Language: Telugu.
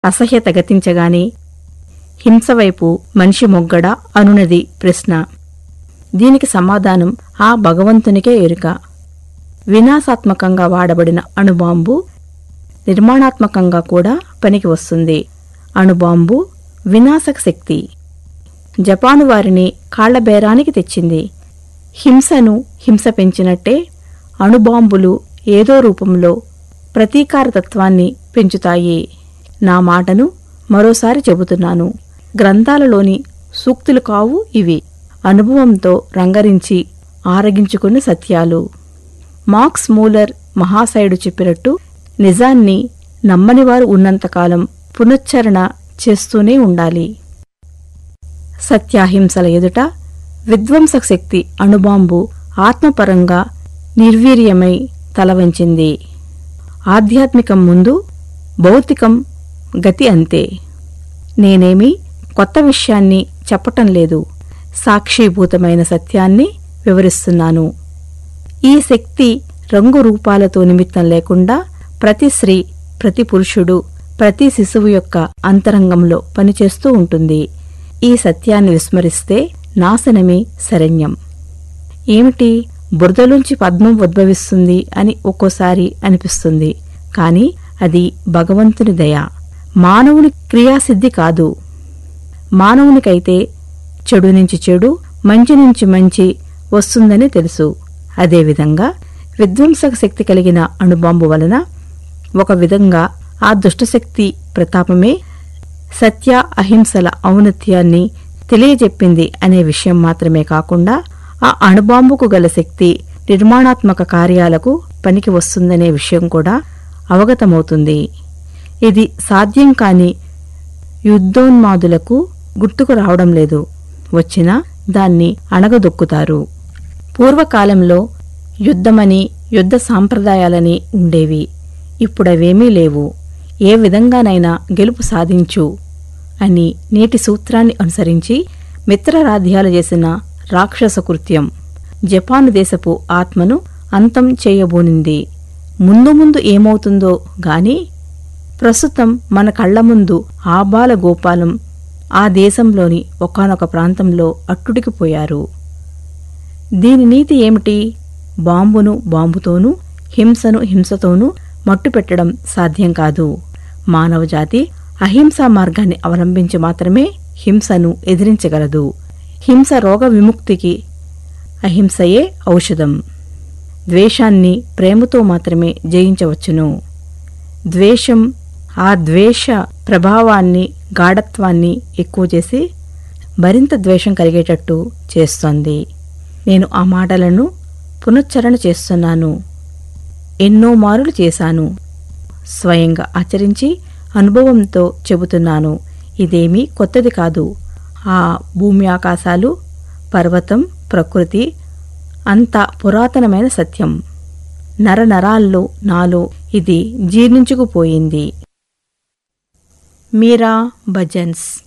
అసహ్యత గతించగానే హింసవైపు మనిషి మొగ్గడా అనునది ప్రశ్న దీనికి సమాధానం ఆ భగవంతునికే ఎరుక వినాశాత్మకంగా వాడబడిన అణుబాంబు నిర్మాణాత్మకంగా కూడా పనికి వస్తుంది అణుబాంబు వినాశక శక్తి జపాను వారిని కాళ్లబేరానికి తెచ్చింది హింసను హింస పెంచినట్టే అణుబాంబులు ఏదో రూపంలో ప్రతీకారతత్వాన్ని పెంచుతాయి నా మాటను మరోసారి చెబుతున్నాను గ్రంథాలలోని సూక్తులు కావు ఇవి అనుభవంతో రంగరించి ఆరగించుకున్న సత్యాలు మార్క్స్ మూలర్ మహాశయుడు చెప్పినట్టు నిజాన్ని నమ్మనివారు ఉన్నంతకాలం పునశ్చరణ చేస్తూనే ఉండాలి సత్యాహింసల ఎదుట విధ్వంసక శక్తి అణుబాంబు ఆత్మపరంగా నిర్వీర్యమై తలవంచింది ఆధ్యాత్మికం ముందు భౌతికం గతి అంతే నేనేమి కొత్త విషయాన్ని చెప్పటం లేదు సాక్షీభూతమైన సత్యాన్ని వివరిస్తున్నాను ఈ శక్తి రంగు రూపాలతో నిమిత్తం లేకుండా ప్రతి స్త్రీ ప్రతి పురుషుడు ప్రతి శిశువు యొక్క అంతరంగంలో పనిచేస్తూ ఉంటుంది ఈ సత్యాన్ని విస్మరిస్తే నాశనమే శరణ్యం ఏమిటి బురదలోంచి పద్మం ఉద్భవిస్తుంది అని ఒక్కోసారి అనిపిస్తుంది కాని అది భగవంతుని దయ మానవుని క్రియాసిద్ధి కాదు మానవునికైతే చెడు నుంచి చెడు మంచి నుంచి మంచి వస్తుందని తెలుసు అదేవిధంగా విధ్వంసక శక్తి కలిగిన అణుబాంబు వలన ఒక విధంగా ఆ దుష్టశక్తి ప్రతాపమే సత్య అహింసల ఔన్నత్యాన్ని తెలియజెప్పింది అనే విషయం మాత్రమే కాకుండా ఆ అణుబాంబుకు గల శక్తి నిర్మాణాత్మక కార్యాలకు పనికి వస్తుందనే విషయం కూడా అవగతమవుతుంది ఇది సాధ్యం కాని యుద్ధోన్మాదులకు గుర్తుకు రావడం లేదు వచ్చినా దాన్ని అణగదొక్కుతారు పూర్వకాలంలో యుద్ధమని యుద్ధ సాంప్రదాయాలని ఉండేవి ఇప్పుడవేమీ లేవు ఏ విధంగానైనా గెలుపు సాధించు అని నేటి సూత్రాన్ని అనుసరించి మిత్రరాధ్యాలు చేసిన రాక్షస కృత్యం జపాను దేశపు ఆత్మను అంతం చేయబోనింది ముందు ముందు ఏమవుతుందో గాని ప్రస్తుతం మన కళ్ల ముందు ఆబాల గోపాలం ఆ దేశంలోని ఒకానొక ప్రాంతంలో అట్టుడికిపోయారు దీని నీతి ఏమిటి బాంబును బాంబుతోనూ హింసను హింసతోనూ మట్టుపెట్టడం సాధ్యం కాదు మానవజాతి అహింసా మార్గాన్ని అవలంబించి మాత్రమే హింసను ఎదిరించగలదు హింస రోగ విముక్తికి అహింసయే ఔషధం ద్వేషాన్ని ప్రేమతో మాత్రమే జయించవచ్చును ద్వేషం ఆ ద్వేష ప్రభావాన్ని గాఢత్వాన్ని ఎక్కువ చేసి మరింత ద్వేషం కలిగేటట్టు చేస్తోంది నేను ఆ మాటలను పునశ్చరణ చేస్తున్నాను ఎన్నో మారులు చేశాను స్వయంగా ఆచరించి అనుభవంతో చెబుతున్నాను ఇదేమీ కొత్తది కాదు ఆ భూమి ఆకాశాలు పర్వతం ప్రకృతి అంత పురాతనమైన సత్యం నరనరాల్లో నాలో ఇది జీర్ణించుకుపోయింది మీరా భజన్స్